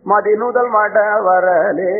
மதிநுதல் மட வரலே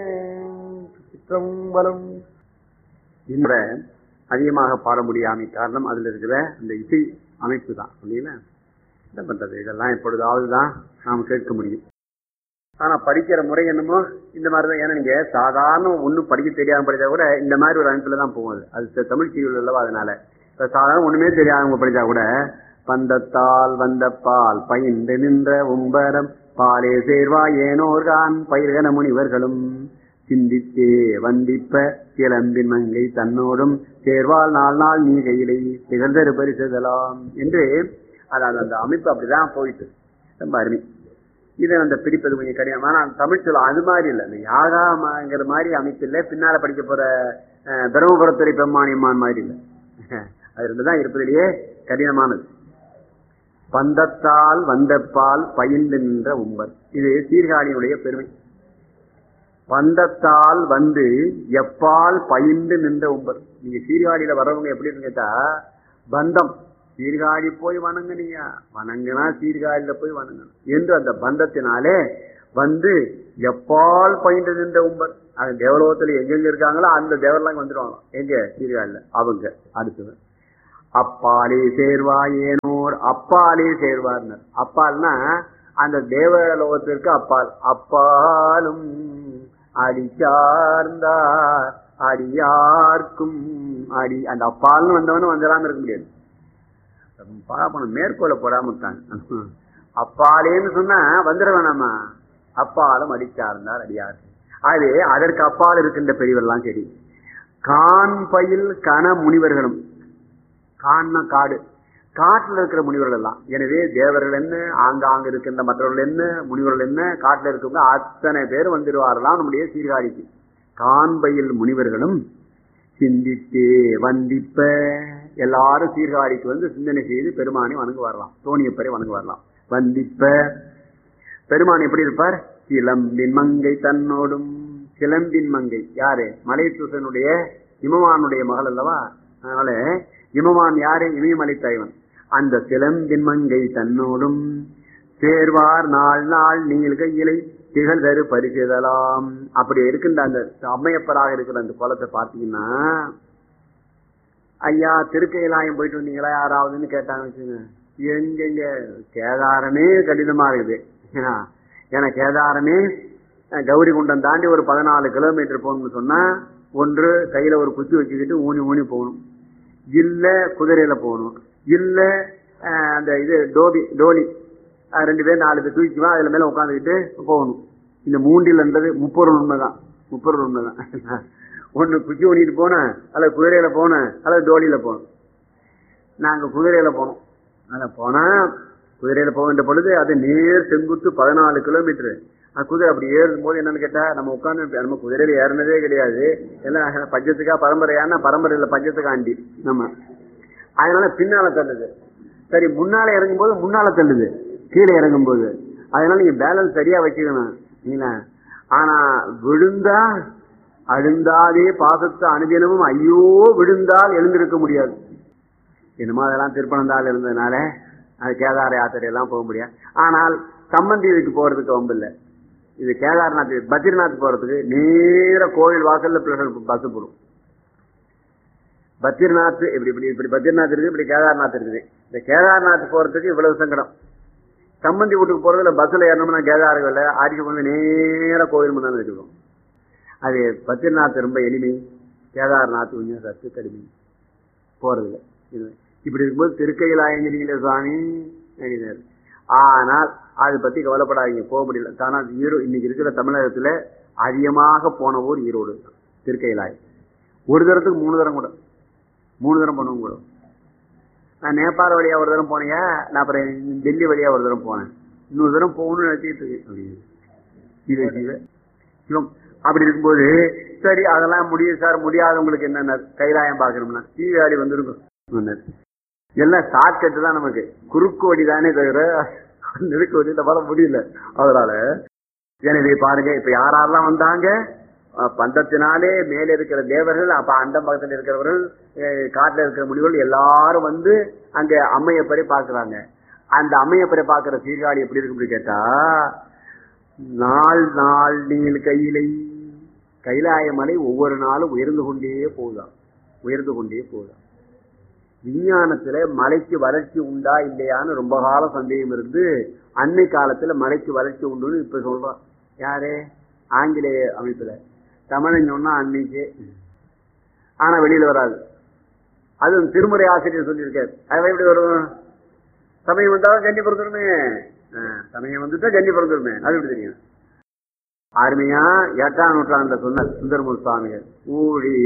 சிற்றம்பலம் இந்த அதிகமாக பாட முடியாமை காரணம் அதுல இருக்கிற அந்த இசை அமைப்பு தான் இல்லைங்களா என்ன பண்றது இதெல்லாம் எப்பொழுதாவது தான் நாம் கேட்க முடியும் ஆனா படிக்கிற முறை என்னமோ இந்த மாதிரி தான் ஏன்னா நீங்க சாதாரண ஒண்ணும் படிக்க தெரியாம படிச்சா கூட இந்த மாதிரி ஒரு அமைப்புல தான் போகும் அது. அது த- தமிழ் சீரியல் அல்லவா அதனால இப்ப சாதாரண ஒண்ணுமே தெரியாதவங்க படிச்சா கூட பந்தத்தால் வந்த பால் பயின்று நின்ற உம்பரம் பாலே சேர்வா ஏனோர்கான் பயிர்கன முனிவர்களும் சிந்தித்தே வந்திப்ப கிளம்பின் மங்கை தன்னோடும் சேர்வால் நாள் நாள் நீ கையிலை திகழ்ந்தரு பரிசுதலாம் என்று அது அது அந்த அமைப்பு அப்படிதான் போயிட்டு ரொம்ப அருமை இதை அந்த பிடிப்பது கொஞ்சம் கடினம் ஆனா தமிழ் சொல்ல அது மாதிரி இல்லை இந்த யாகாங்கிற மாதிரி அமைப்பு இல்லை பின்னால படிக்க போற அஹ், தருமபுரத்துறை பெம்மானியம்மான் மாதிரி இல்லை அது ரெண்டு தான் இருப்பதிலேயே கடினமானது பந்தத்தால் வந்த பால் பயின்று நின்ற உம்பர் இது சீர்காழியினுடைய பெருமை பந்தத்தால் வந்து எப்பால் பயின்று நின்ற உம்பர் நீங்க சீர்காழியில வர்றவங்க எப்படி இருக்குன்னு கேட்டா பந்தம் சீர்காழி போய் வணங்குனீங்க வணங்குனா சீர்காழியில போய் வணங்கணும் என்று அந்த பந்தத்தினாலே வந்து எப்பால் பயின்று நின்ற உம்பர் அது தேவலோகத்துல எங்கெங்க இருக்காங்களோ அந்த தேவரெல்லாம் வந்துடுவாங்க எங்க சீர்காழியில அவங்க அடுத்தது அப்பாலே சேர்வாய் ஏனோர் அப்பாலே சேர்வார்னர் அப்பால்னா அந்த தேவலோகத்திற்கு அப்பால் அப்பாலும் அடி சார்ந்தார் அடியார்க்கும் அடி அந்த அப்பால்னு வந்தவனும் வந்துடாம இருக்க முடியாது பாப்பணும் மேற்கோளை போடாம விட்டாங்க அப்பாலேன்னு சொன்னா வந்துட வேணாமா அப்பாலும் அடிச்சார்ந்தார் அடியார் ஆகவே அதற்கு அப்பால் இருக்கின்ற பெரியவர்லாம் சரி கான் பயில் கன முனிவர்களும் கான்னா காடு காட்டுல இருக்கிற முனிவர்கள் எல்லாம் எனவே தேவர்கள் என்ன ஆங்காங்க இருக்கின்ற மற்றவர்கள் என்ன முனிவர்கள் என்ன காட்டுல இருக்கவங்க அத்தனை பேர் வந்துடுவார்களாம் நம்முடைய சீர்காழிக்கு காண்பையில் முனிவர்களும் சிந்தித்தே வந்திப்ப எல்லாரும் சீர்காழிக்கு வந்து சிந்தனை செய்து பெருமானை வணங்கு வரலாம் தோணியப்பரை வணங்கு வரலாம் வந்திப்ப பெருமான் எப்படி இருப்பார் சிலம்பின் மங்கை தன்னோடும் சிலம்பின் மங்கை யாரு மலைசூசனுடைய இமவானுடைய மகள் அல்லவா அதனால இமவான் யாரு இமயமலை தலைவன் அந்த சிலம்பின் மங்கை தன்னோடும் சேர்வார் நாள் நாள் நீள்க இலை திகழ் தரு பரிசுதலாம் அப்படி இருக்கின்ற அந்த அம்மையப்பராக இருக்கிற அந்த குளத்தை பார்த்தீங்கன்னா ஐயா திருக்கையிலாயம் போயிட்டு வந்தீங்களா யாராவதுன்னு கேட்டாங்க வச்சுங்க எங்கெங்க கேதாரமே கடினமா இருக்குது ஏன்னா, ஏன்னா கேதாரமே அஹ், கௌரி குண்டம் தாண்டி ஒரு பதினாலு கிலோமீட்டர் போகணும்னு சொன்னா ஒன்று கையில ஒரு குச்சி வச்சுக்கிட்டு ஊனி ஊனி போகணும் இல்ல குதிரையில போகணும் இல்ல அஹ், அந்த இது டோபி டோலி அஹ், ரெண்டு பேர் நாலு பேர் தூக்கிக்குவா அதுல மேல உட்காந்துக்கிட்டு போகணும் இந்த மூண்டில்ன்றது முப்பொருள் உண்மைதான் முப்பொருள் உண்மைதான் ஒண்ணு குச்சி ஊனிட்டு போனேன் அல்லது குதிரையில போனேன் அல்லது டோலியில போனோம் நாங்க குதிரையில போனோம் அத போனா குதிரையில போக வேண்டிய பொழுது அது நேர் செங்குத்து பதினாலு கிலோமீட்டர் அந்த குதிரை அப்படி ஏறும் போது என்னன்னு கேட்டா நம்ம உட்கார்ந்து நம்ம குதிரையில ஏறினதே கிடையாது எல்லாம் பஞ்சத்துக்கா பரம்பரையான பரம்பரையில பஞ்சத்துக்காண்டி நம்ம அதனால பின்னால தள்ளுது சரி முன்னால இறங்கும் போது முன்னால தள்ளுது கீழே இறங்கும் போது அதனால நீங்க பேலன்ஸ் சரியா வச்சுக்கணும் நீங்களா ஆனா விழுந்தா அழுந்தாதே பாசத்தை அனுதினமும் ஐயோ விழுந்தால் எழுந்திருக்க முடியாது என்னமோ அதெல்லாம் திருப்பனந்தாள் இருந்ததுனால அது கேதார யாத்திரை எல்லாம் போக முடியாது ஆனால் சம்பந்தி இதுக்கு போறதுக்கு வம்பு இல்லை இது கேதார்நாத் பத்ரிநாத் போறதுக்கு நேர கோவில் வாசல்ல பஸ் போடும் பத்ரிநாத் இப்படி இப்படி இப்படி பத்ரிநாத் இருக்குது இப்படி கேதார்நாத் இருக்குது இந்த கேதார்நாத் போறதுக்கு இவ்வளவு சங்கடம் சம்பந்தி வீட்டுக்கு போறதுல பஸ்ல ஏறணும்னா கேதார்கள் ஆடிக்கு கொண்டு நேர கோவில் முன்னாடி வச்சுக்கணும் அது பத்ரிநாத் ரொம்ப எளிமை கேதார்நாத் கொஞ்சம் சத்து கடுமை போறதில்ல இது இப்படி இருக்கும்போது திருக்கையிலாயங்கிரிங்களே சுவாமி அப்படின்னாரு. ஆனால் அதை பத்தி கவலைப்படாதீங்க போக முடியல தானா ஈரோ இன்னைக்கு இருக்கிற தமிழகத்துல அதிகமாக போன ஊர் ஈரோடு தான். திருக்கையிலாயம் ஒரு தரத்துக்கு மூணு தரம் கூட மூணு தரம் பண்ணுவோம் கூட நான் நேபாள வழியா ஒரு தரம் போனேங்க நான் அப்புறம் டெல்லி வழியா ஒரு தரம் போனேன் இன்னொரு தரம் போகணும்னு நினைச்சிட்டு இருக்கு அப்படின்னு. இது சிவ சிவம் அப்படி இருக்கும்போது சரி அதெல்லாம் முடியும் சார் முடியாதவங்களுக்கு என்னென்ன கைலாயம் பார்க்கணும்னா சீவாடி வந்துருக்கும் சொன்னார். எல்லாம் ஷார்ட்கட் தான் நமக்கு குறுக்கு வழி தானே தவிர நெருக்கு வழியில வர முடியல அதனால எனவே பாருங்க இப்ப யாரெல்லாம் வந்தாங்க அஹ் பந்தத்தினாலே மேல இருக்கிற தேவர்கள் அப்ப அந்த பக்கத்தில் இருக்கிறவர்கள் அஹ் காட்டுல இருக்கிற முனிவர்கள் எல்லாரும் வந்து அங்க அம்மையப்பரை பார்க்கறாங்க அந்த அம்மையப்பரை பார்க்கிற சீர்காழி எப்படி இருக்கு அப்படி கேட்டா நாள் நாள் நீள் கையிலை கைலாய மலை ஒவ்வொரு நாளும் உயர்ந்து கொண்டே போகுதாம் உயர்ந்து கொண்டே போகுதாம் விஞ்ஞானத்துல மலைக்கு வளர்ச்சி உண்டா இல்லையான்னு ரொம்ப கால சந்தேகம் இருந்து அன்னை காலத்துல மலைக்கு வளர்ச்சி உண்டுன்னு இப்ப சொல்றான் யாரு ஆங்கிலேய அமைப்புல தமிழன் சொன்னா அன்னைக்கு ஆனா வெளியில வராது அது திருமுறை ஆசிரியர் சொல்லியிருக்காரு அது எப்படி வரும் சமயம் வந்தா கன்னி பிறந்துருமே சமயம் வந்துட்டா கன்னி பிறந்துருமே அது எப்படி தெரியும் அருமையா எட்டாம் நூற்றாண்டுல சொன்ன சுந்தரமூர் சுவாமிகள் ஊழி